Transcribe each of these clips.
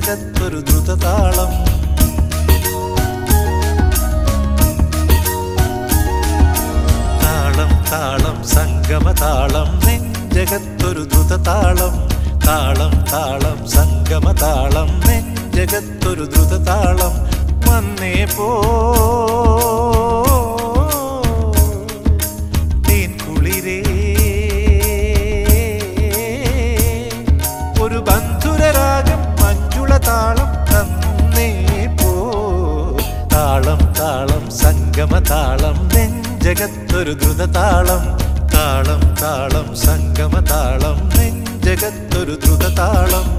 നെഞ്ചകത്തൊരു ദ്രുതതാളം താളം താളം സംഗമതാളം നെഞ്ചകത്തൊരു ദ്രുതതാളം താളം താളം സംഗമതാളം നെഞ്ചകത്തൊരു ദ്രുതതാളം വന്നേ പോ തേൻ കുളിരേ ഒരു ബന്ധുരരാഗം മഞ്ജുള താളം തന്നേ പോ താളം താളം സംഗമതാളം നെഞ്ചകത്തൊരു ദ്രുതതാളം താളം താളം സംഗമതാളം നെഞ്ചകത്തൊരു ദ്രുതതാളം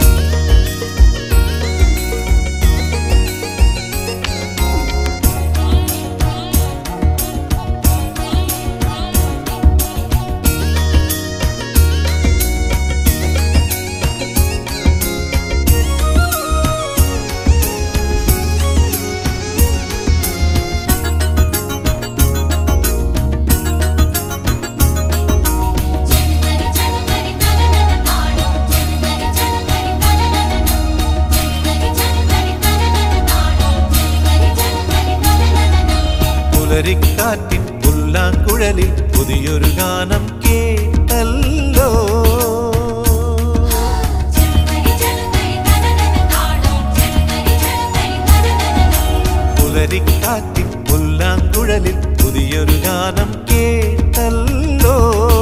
ചെറുകരി ചെറുകരി തനനന താളം ചെറുകരി ചെറുകരി തനനന ചെറുകരി ചെറുകരി തനനന താളം ചെറുകരി ചെറുകരി തനനന പുലരിക്കാറ്റിൻ പുല്ലാങ്കുഴലിൽ പുതിയൊരു ഗാനം കേട്ടല്ലോ ചെറുകരി ചെറുകരി തനനന താളം ചെറുകരി ചെറുകരി തനനന പുലരിക്കാറ്റിൻ പുല്ലാങ്കുഴലിൽ പുതിയൊരു ഗാനം കേട്ടല്ലോ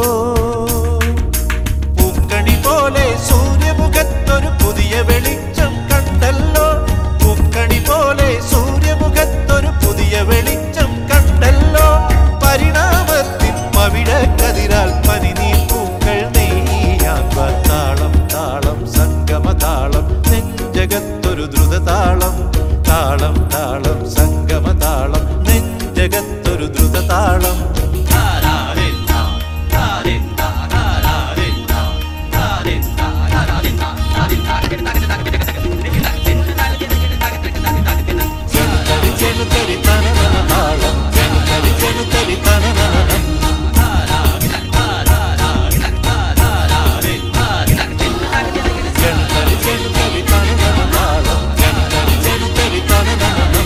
പൂക്കണി പോലെ സൂര്യമുഖത്തൊരു പുതിയ വെളിച്ചം കണ്ടല്ലോ പൂക്കണി പോലെ സൂര്യമുഖത്തൊരു പുതിയ വെളിച്ചം കണ്ടല്ലോ പരിണാമത്തിൻ പവിഴക്കതിരാൽ പനിനീർ പൂക്കൾ നെയ്യാൻ താളം താളം സംഗമതാളം നെഞ്ചകത്തൊരു ദ്രുതതാളം താളം താളം സംഗമതാളം നെഞ്ചകത്തൊരു ദ്രുതതാളം ചെറുതരി ചെറുതരി തനനന താളം ചെറുതരി ചെറുതരി തനനനം ചെറുതരി ചെറുതരി തനനന താളം ചെറുതരി ചെറുതരി തനനനം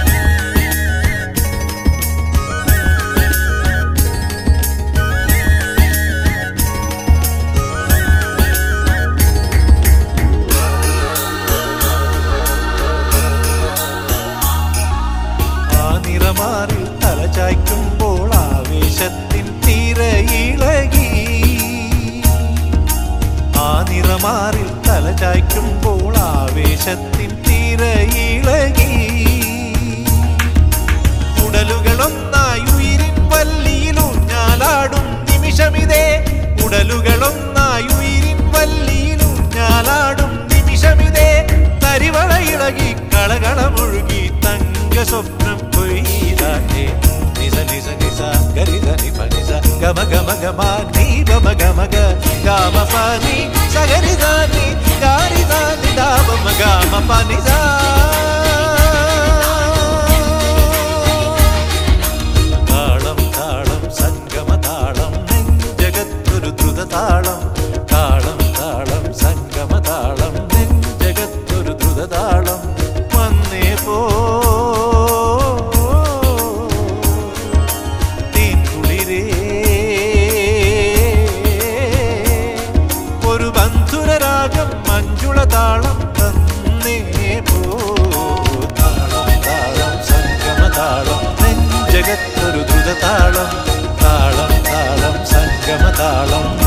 ആ നിറമാറിൽ തലചായ്ക്കുമ്പോൾ ആവേശത്തിൻ തിരയിളകി ആ നിറമാറിൽ തലചായ്ക്കുമ്പോൾ ആവേശത്തിൻ തിരയിളകി ഉടലുകളൊന്നായി ഉയിരിൻ വല്ലിയിലൂഞ്ഞാലാടും നിമിഷമിതേ ഉടലുകളൊന്നായി ഉയിരിൻ വല്ലിയിലൂഞ്ഞാലാടും നിമിഷമിതേ തരിവള ഇളകി കളകളമൊഴുകി തങ്ക സ്വപ്നം കൊയ്താറ്റേ നിസ നിസ നിസ ഗരി ധനി പനിസ ഗമ ഗമ ഗമ നീ ഗമ ഗമ ഗ ഗാമ പനി സഗരി ധാനി ഗാരി ധാനി ദാമ ഗാമ പനിസ താളം താളം സംഗമതാളം നെഞ്ചകത്തൊരു ദ്രുതതാളം താളം താളം സംഗമതാളം നെഞ്ചകത്തൊരു ദ്രുതതാളം വന്നേ പോ തീൻകുളിരേ ഒരു ബന്ധുരരാഗം മഞ്ജുള താളം തന്നേ പോ താളം താളം സംഗമതാളം നെഞ്ചകത്തൊരു ദ്രുതതാളം താളം താളം സംഗമതാളം